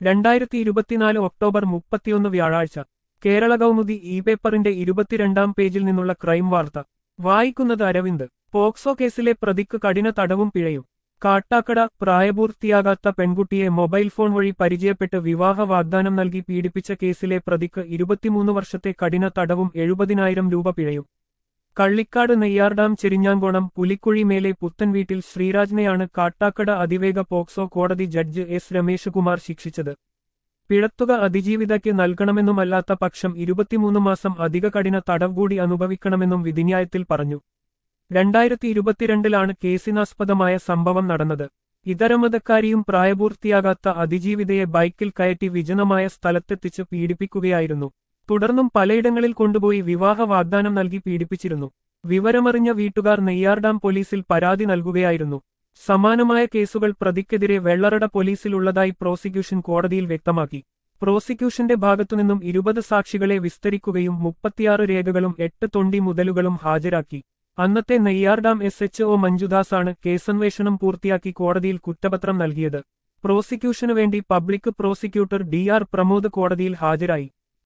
രണ്ടായിരത്തി ഇരുപത്തിനാല് ഒക്ടോബർ മുപ്പത്തിയൊന്ന് വ്യാഴാഴ്ച കേരള കൗമുദി ഇ പേപ്പറിന്റെ ഇരുപത്തിരണ്ടാം പേജിൽ നിന്നുള്ള ക്രൈം വാർത്ത വായിക്കുന്നത് അരവിന്ദ് പോക്സോ കേസിലെ പ്രതിക്ക് കഠിന തടവും പിഴയും കാട്ടാക്കട പ്രായപൂർത്തിയാകാത്ത പെൺകുട്ടിയെ മൊബൈൽ ഫോൺ വഴി പരിചയപ്പെട്ട് വിവാഹ വാഗ്ദാനം നൽകി പീഡിപ്പിച്ച കേസിലെ പ്രതിക്ക് ഇരുപത്തിമൂന്ന് വർഷത്തെ കഠിന തടവും എഴുപതിനായിരം രൂപ പിഴയും കള്ളിക്കാട് നെയ്യാർഡാം ചെരിഞ്ഞാങ്കോണം പുലിക്കുഴി മേലെ പുത്തൻ വീട്ടിൽ ശ്രീരാജിനെയാണ് കാട്ടാക്കട അതിവേഗ പോക്സോ കോടതി ജഡ്ജ് എസ് രമേശകുമാർ ശിക്ഷിച്ചത് പിഴത്തുക അതിജീവിതയ്ക്ക് നൽകണമെന്നുമല്ലാത്ത പക്ഷം ഇരുപത്തിമൂന്ന് മാസം അധിക കഠിന തടവ് കൂടി അനുഭവിക്കണമെന്നും വിധിന്യായത്തിൽ പറഞ്ഞു രണ്ടായിരത്തി ഇരുപത്തിരണ്ടിലാണ് കേസിനാസ്പദമായ സംഭവം നടന്നത് ഇതരമതക്കാരിയും പ്രായപൂർത്തിയാകാത്ത അതിജീവിതയെ ബൈക്കിൽ കയറ്റി വിജനമായ സ്ഥലത്തെത്തിച്ച് പീഡിപ്പിക്കുകയായിരുന്നു തുടർന്നും പലയിടങ്ങളിൽ കൊണ്ടുപോയി വിവാഹ വാഗ്ദാനം നൽകി പീഡിപ്പിച്ചിരുന്നു വിവരമറിഞ്ഞ വീട്ടുകാർ നെയ്യാർഡാം പോലീസിൽ പരാതി നൽകുകയായിരുന്നു സമാനമായ കേസുകൾ പ്രതിക്കെതിരെ വെള്ളറട പോലീസിലുള്ളതായി പ്രോസിക്യൂഷൻ കോടതിയിൽ വ്യക്തമാക്കി പ്രോസിക്യൂഷന്റെ ഭാഗത്തുനിന്നും ഇരുപത് സാക്ഷികളെ വിസ്തരിക്കുകയും മുപ്പത്തിയാറ് രേഖകളും എട്ട് തൊണ്ടി മുതലുകളും ഹാജരാക്കി അന്നത്തെ നെയ്യാർഡാം എസ് എച്ച് ഒ മഞ്ജുദാസാണ് കേസന്വേഷണം പൂർത്തിയാക്കി കോടതിയിൽ കുറ്റപത്രം നൽകിയത് പ്രോസിക്യൂഷനു വേണ്ടി public prosecutor D R Pramod കോടതിയിൽ ഹാജരായി